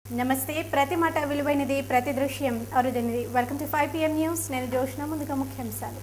నమస్తే ప్రతి మాట విలువైనది ప్రతి దృశ్యం అరుదైనది welcome to five PM news నేను జోష్న ముందుగా ముఖ్యాంశాలు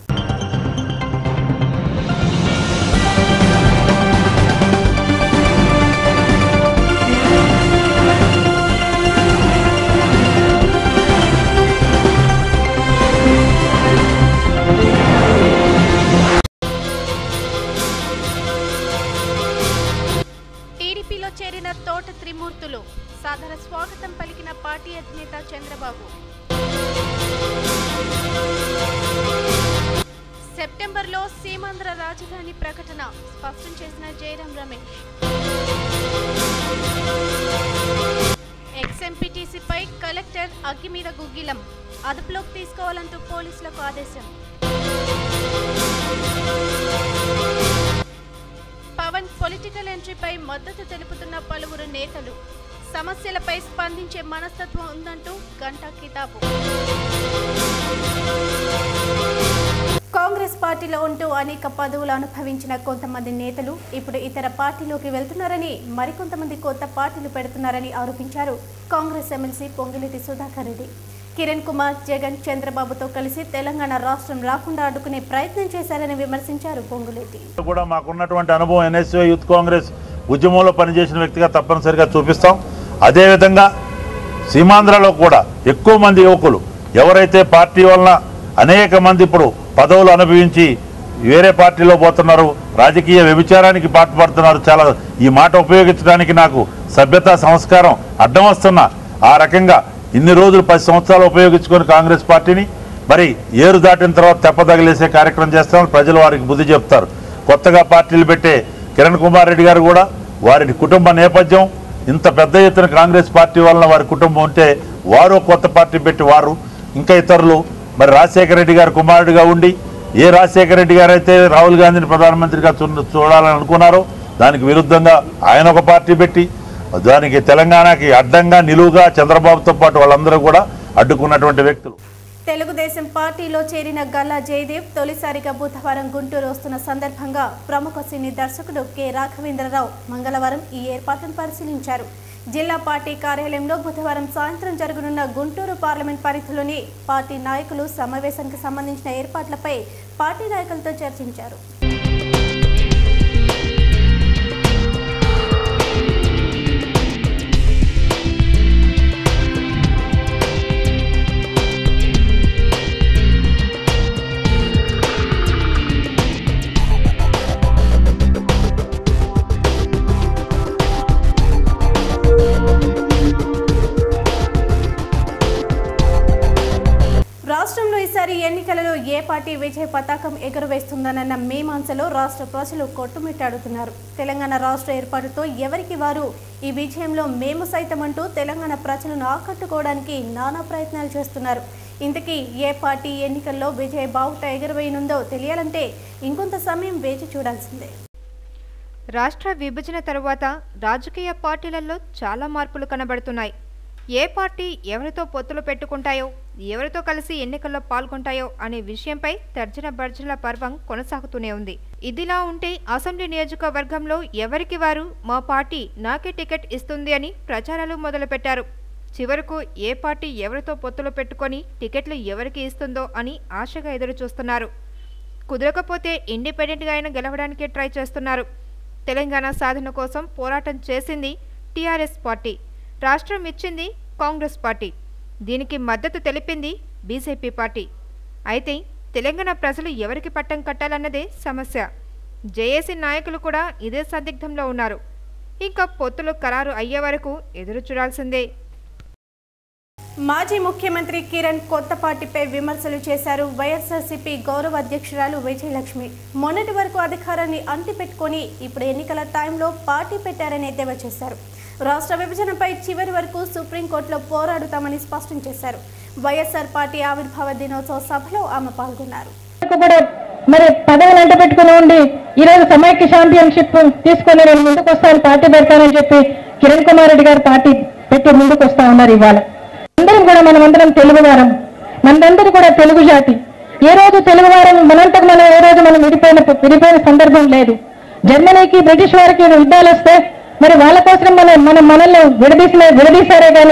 టీడీపీలో చేరిన తోట త్రిమూర్తులు సాదర స్వాగతం పలికిన పార్టీ అధినేత చంద్రబాబు సెప్టెంబర్లో సీమాంధ్ర రాజధాని ప్రకటన స్పష్టం చేసిన జయరాం రమేష్ ఎక్స్ఎంపీటీసీపై కలెక్టర్ అగ్గి మీద గుగ్గిలం అదుపులోకి తీసుకోవాలంటూ పోలీసులకు ఆదేశం పవన్ పొలిటికల్ ఎంట్రీపై మద్దతు తెలుపుతున్న పలువురు నేతలు సమస్యలపై స్పందించే మనస్తత్వం ఉందంటూ గంటా కితాబు కాంగ్రెస్ పార్టీలో ఉంటూ అనేక పదవులు అనుభవించిన కొంతమంది నేతలు ఇప్పుడు ఇతర పార్టీలోకి వెళ్తున్నారని మరికొంతమంది కొత్త పార్టీలు పెడుతున్నారని ఆరోపించారు కాంగ్రెస్ ఎమ్మెల్సీ పొంగిరెడ్డి సుధాకర్ రెడ్డి కిరణ్ కుమార్ జగన్ చంద్రబాబుతో కలిసి తెలంగాణ రాష్ట్రం రాకుండా అడ్డుకునే ప్రయత్నం చేశారని విమర్శించారు పొంగులేటి కూడా మాకున్నటువంటి అనుభవం ఎన్ఎస్యూ యూత్ కాంగ్రెస్ ఉద్యమంలో పనిచేసిన వ్యక్తిగా తప్పనిసరిగా చూపిస్తాం అదేవిధంగా సీమాంధ్రలో కూడా ఎక్కువ మంది యువకులు ఎవరైతే పార్టీ వలన అనేక మంది ఇప్పుడు పదవులు అనుభవించి వేరే పార్టీలో పోతున్నారు రాజకీయ వ్యభిచారానికి పాటుపడుతున్నారు చాలా ఈ మాట ఉపయోగించడానికి నాకు సభ్యత సంస్కారం అడ్డం వస్తున్నా ఆ రకంగా ఇన్ని రోజులు పది సంవత్సరాలు ఉపయోగించుకొని కాంగ్రెస్ పార్టీని మరి ఏరు దాటిన తర్వాత తెప్పదగిలేసే కార్యక్రమం చేస్తామని ప్రజలు వారికి బుద్ధి చెప్తారు కొత్తగా పార్టీలు పెట్టే కిరణ్ కుమార్ రెడ్డి గారు కూడా వారి కుటుంబ నేపథ్యం ఇంత పెద్ద ఎత్తున కాంగ్రెస్ పార్టీ వలన వారి కుటుంబం ఉంటే వారు కొత్త పార్టీ పెట్టి వారు ఇంకా ఇతరులు మరి రాజశేఖర రెడ్డి గారు కుమారుడిగా ఉండి ఏ రాజశేఖర రెడ్డి గారు అయితే రాహుల్ గాంధీని ప్రధానమంత్రిగా చూ- చూడాలని అనుకున్నారో దానికి విరుద్ధంగా ఆయన ఒక పార్టీ పెట్టి దానికి తెలంగాణకి అడ్డంగా నిలువుగా చంద్రబాబుతో పాటు వాళ్ళందరూ కూడా అడ్డుకున్నటువంటి వ్యక్తులు తెలుగుదేశం పార్టీలో చేరిన గల్లా జయదేవ్ తొలిసారిగా బుధవారం గుంటూరు వస్తున్న సందర్భంగా ప్రముఖ సినీ దర్శకుడు కె రాఘవేంద్రరావు మంగళవారం ఈ ఏర్పాట్లను పరిశీలించారు జిల్లా పార్టీ కార్యాలయంలో బుధవారం సాయంత్రం జరగనున్న గుంటూరు పార్లమెంట్ పరిధిలోని పార్టీ నాయకులు సమావేశానికి సంబంధించిన ఏర్పాట్లపై పార్టీ నాయకులతో చర్చించారు రాష్ట్రంలో ఈసారి ఎన్నికలలో ఏ పార్టీ విజయ పతాకం ఎగురవేస్తుందనన్న మీమాంసలో రాష్ట్ర ప్రజలు కొట్టుమిట్టాడుతున్నారు తెలంగాణ రాష్ట్ర ఏర్పాటుతో ఎవరికి వారు ఈ విజయంలో మేము సైతం అంటూ తెలంగాణ ప్రజలను ఆకట్టుకోవడానికి నానా ప్రయత్నాలు చేస్తున్నారు ఇంతకీ ఏ పార్టీ ఎన్నికల్లో విజయ బావుట ఎగురవేయనుందో తెలియాలంటే ఇంకొంత సమయం వేచి చూడాల్సిందే రాష్ట్ర విభజన తరువాత రాజకీయ పార్టీలలో చాలా మార్పులు కనబడుతున్నాయి ఏ పార్టీ ఎవరితో పొత్తులు పెట్టుకుంటాయో ఎవరితో కలిసి ఎన్నికల్లో పాల్గొంటాయో అనే విషయంపై తర్జన భర్జనల పర్వం కొనసాగుతూనే ఉంది ఇదిలా ఉంటే అసెంబ్లీ నియోజకవర్గంలో ఎవరికి వారు మా పార్టీ నాకే టికెట్ ఇస్తుంది అని ప్రచారాలు మొదలుపెట్టారు చివరకు ఏ పార్టీ ఎవరితో పొత్తులు పెట్టుకొని టికెట్లు ఎవరికి ఇస్తుందో అని ఆశగా ఎదురు చూస్తున్నారు కుదరకపోతే ఇండిపెండెంట్గా అయినా గెలవడానికి ట్రై చేస్తున్నారు తెలంగాణ సాధన కోసం పోరాటం చేసింది టీఆర్ఎస్ పార్టీ రాష్ట్రం ఇచ్చింది కాంగ్రెస్ పార్టీ దీనికి మద్దతు తెలిపింది బీజేపీ పార్టీ అయితే తెలంగాణ ప్రజలు ఎవరికి పట్టం కట్టాలన్నదే సమస్య జేఏసీ నాయకులు కూడా ఇదే సందిగ్ధంలో ఉన్నారు ఇంకా పొత్తులు ఖరారు అయ్యే వరకు ఎదురు చూడాల్సిందే మాజీ ముఖ్యమంత్రి కిరణ్ కొత్త పార్టీపై విమర్శలు చేశారు వైఎస్ఆర్సీపీ గౌరవ అధ్యక్షురాలు విజయలక్ష్మి మొన్నటి వరకు అధికారాన్ని అంటిపెట్టుకొని ఇప్పుడు ఎన్నికల టైంలో పార్టీ పెట్టారని ఎద్దేవా చేశారు రాష్ట్ర విభజనపై చివరి వరకు సుప్రీంకోర్టులో పోరాడుతామని స్పష్టం చేశారు వైఎస్ఆర్ పార్టీ ఆవిర్భావ దినోత్సవ సభలో ఆమె పాల్గొన్నారు వరకు కూడా మరి పదవులు అంట పెట్టుకుని ఉండి ఈ రోజు సమైక్య ఛాంపియన్షిప్ తీసుకొని నేను ముందుకు వస్తాను పార్టీ పెడతానని చెప్పి కిరణ్ కుమార్ రెడ్డి గారు పార్టీ పెట్టి ముందుకు వస్తా ఉన్నారు ఇవాళ అందరం కూడా మనం అందరం తెలుగువారం మనందరూ కూడా తెలుగు జాతి ఏ రోజు తెలుగువారం మనంతకు మనం ఏ రోజు మనం విడిపోయిన విడిపోయిన సందర్భం లేదు జర్మనీకి బ్రిటిష్ వారికి యుద్ధాలు వస్తే మరి వాళ్ళ కోసం మన మన మనల్ని విడదీసిన విడదీశారే కానీ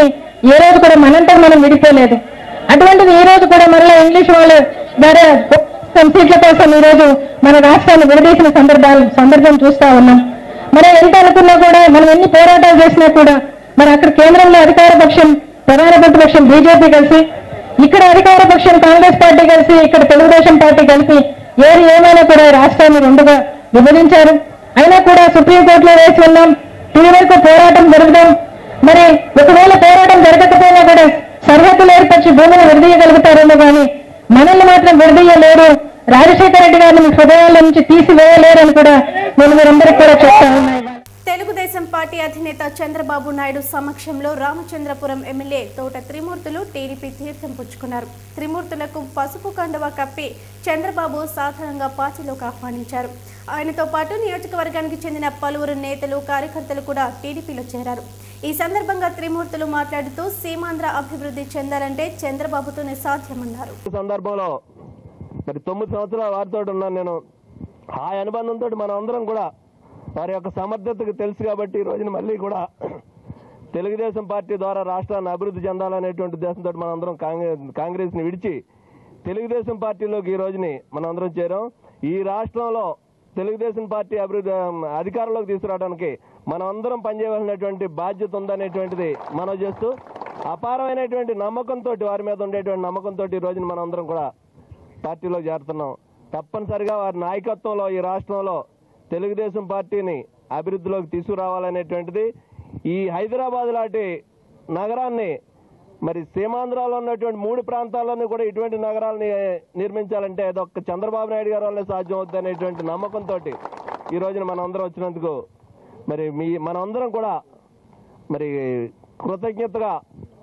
ఏ రోజు కూడా మనంతా మనం విడిపోలేదు అటువంటిది ఈ రోజు కూడా మళ్ళీ ఇంగ్లీష్ వాళ్ళ ద్వారా సీట్ల కోసం ఈ రోజు మన రాష్ట్రాన్ని విడదీసిన సందర్భాలు సందర్భం చూస్తా ఉన్నాం మనం ఎంత అనుకున్నా కూడా మనం ఎన్ని పోరాటాలు చేసినా కూడా మరి అక్కడ కేంద్రంలో అధికార పక్షం ప్రధాన ప్రతిపక్షం బీజేపీ కలిసి ఇక్కడ అధికార పక్షం కాంగ్రెస్ పార్టీ కలిసి ఇక్కడ తెలుగుదేశం పార్టీ కలిసి ఏది ఏమైనా కూడా ఈ రాష్ట్రాన్ని రెండుగా విభజించారు అయినా కూడా సుప్రీంకోర్టులో వేసి ఉన్నాం తుది వరకు పోరాటం జరుగుదాం మరి ఒకవేళ పోరాటం జరగకపోయినా కూడా సరిహద్దులు ఏర్పరిచి భూమిని విడదీయగలుగుతారేమో కానీ మనల్ని మాత్రం విడదీయలేరు రాజశేఖర రెడ్డి గారిని మీ హృదయాల నుంచి తీసివేయలేరు అని కూడా నేను మీరందరికీ కూడా చెప్తా ఉన్నాయి తెలుగుదేశం పార్టీ అధినేత చంద్రబాబు నాయుడు సమక్షంలో రామచంద్రపురం ఎమ్మెల్యే తోట త్రిమూర్తులు టీడీపీ తీర్థం పుచ్చుకున్నారు త్రిమూర్తులకు పసుపు కండువా కప్పి చంద్రబాబు సాధారణంగా పార్టీలోకి ఆహ్వానించారు ఆయనతో పాటు నియోజకవర్గానికి చెందిన పలువురు నేతలు కార్యకర్తలు కూడా టీడీపీలో చేరారు ఈ సందర్భంగా త్రిమూర్తులు మాట్లాడుతూ సీమాంధ్ర అభివృద్ధి చెందాలంటే చంద్రబాబుతోనే సాధ్యమన్నారు ఈ సందర్భంలో మరి తొమ్మిది సంవత్సరాల వారితో ఉన్నాను నేను ఆ అనుబంధంతో మనం అందరం కూడా వారి యొక్క సమర్థతకు తెలుసు కాబట్టి ఈ రోజున మళ్ళీ కూడా తెలుగుదేశం పార్టీ ద్వారా రాష్ట్రాన్ని అభివృద్ధి చెందాలనేటువంటి ఉద్దేశంతో మనం అందరం కాంగ్రెస్ కాంగ్రెస్ని విడిచి తెలుగుదేశం పార్టీలోకి ఈ రోజుని మనం అందరం చేరాం ఈ రాష్ట్రంలో తెలుగుదేశం పార్టీ అభివృద్ధి అధికారంలోకి తీసుకురావడానికి మనం అందరం పనిచేయవలసినటువంటి బాధ్యత ఉందనేటువంటిది మనం చేస్తూ అపారమైనటువంటి నమ్మకంతో వారి మీద ఉండేటువంటి నమ్మకంతో ఈ రోజున మనం అందరం కూడా పార్టీలో చేరుతున్నాం తప్పనిసరిగా వారి నాయకత్వంలో ఈ రాష్ట్రంలో తెలుగుదేశం పార్టీని అభివృద్ధిలోకి తీసుకురావాలనేటువంటిది ఈ హైదరాబాద్ లాంటి నగరాన్ని మరి సీమాంధ్రాలో ఉన్నటువంటి మూడు ప్రాంతాల్లోనూ కూడా ఇటువంటి నగరాలని నిర్మించాలంటే అదొక్క చంద్రబాబు నాయుడు గారి వల్లే సాధ్యం అవుతుంది అనేటువంటి నమ్మకంతో ఈ రోజున మనం అందరం వచ్చినందుకు మరి మీ మనందరం కూడా మరి కృతజ్ఞతగా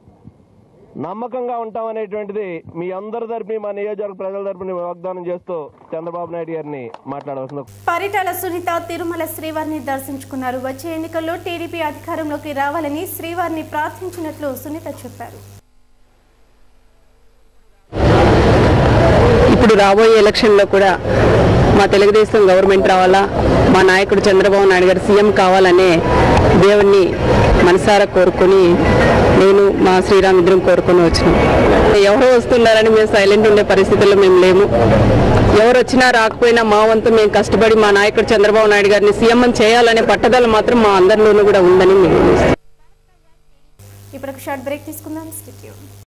నమ్మకంగా ఉంటామనేటువంటిది మీ అందరి తరపుని మా నియోజకవర్గ ప్రజల తరపుని వాగ్దానం చేస్తూ చంద్రబాబు నాయుడు గారిని మాట్లాడవలసిన పరిటాల సునీత తిరుమల శ్రీవారిని దర్శించుకున్నారు వచ్చే ఎన్నికల్లో టీడీపీ అధికారంలోకి రావాలని శ్రీవారిని ప్రార్థించినట్లు సునీత చెప్పారు ఇప్పుడు రాబోయే ఎలక్షన్లో కూడా మా తెలుగుదేశం గవర్నమెంట్ రావాలా మా నాయకుడు చంద్రబాబు నాయుడు గారు సీఎం కావాలనే దేవుణ్ణి మనసారా కోరుకొని నేను మా శ్రీరామ్ ఇద్దరం కోరుకొని వచ్చినాం ఎవరు వస్తున్నారని మేము సైలెంట్ ఉండే పరిస్థితుల్లో మేము లేము ఎవరు వచ్చినా రాకపోయినా మా వంతు మేము కష్టపడి మా నాయకుడు చంద్రబాబు నాయుడు గారిని సీఎం చేయాలనే పట్టుదల మాత్రం మా అందరిలోనూ కూడా ఉందని మేము ఇప్పుడు ఒక షార్ట్ బ్రేక్ తీసుకుందాం స్టిట్యూన్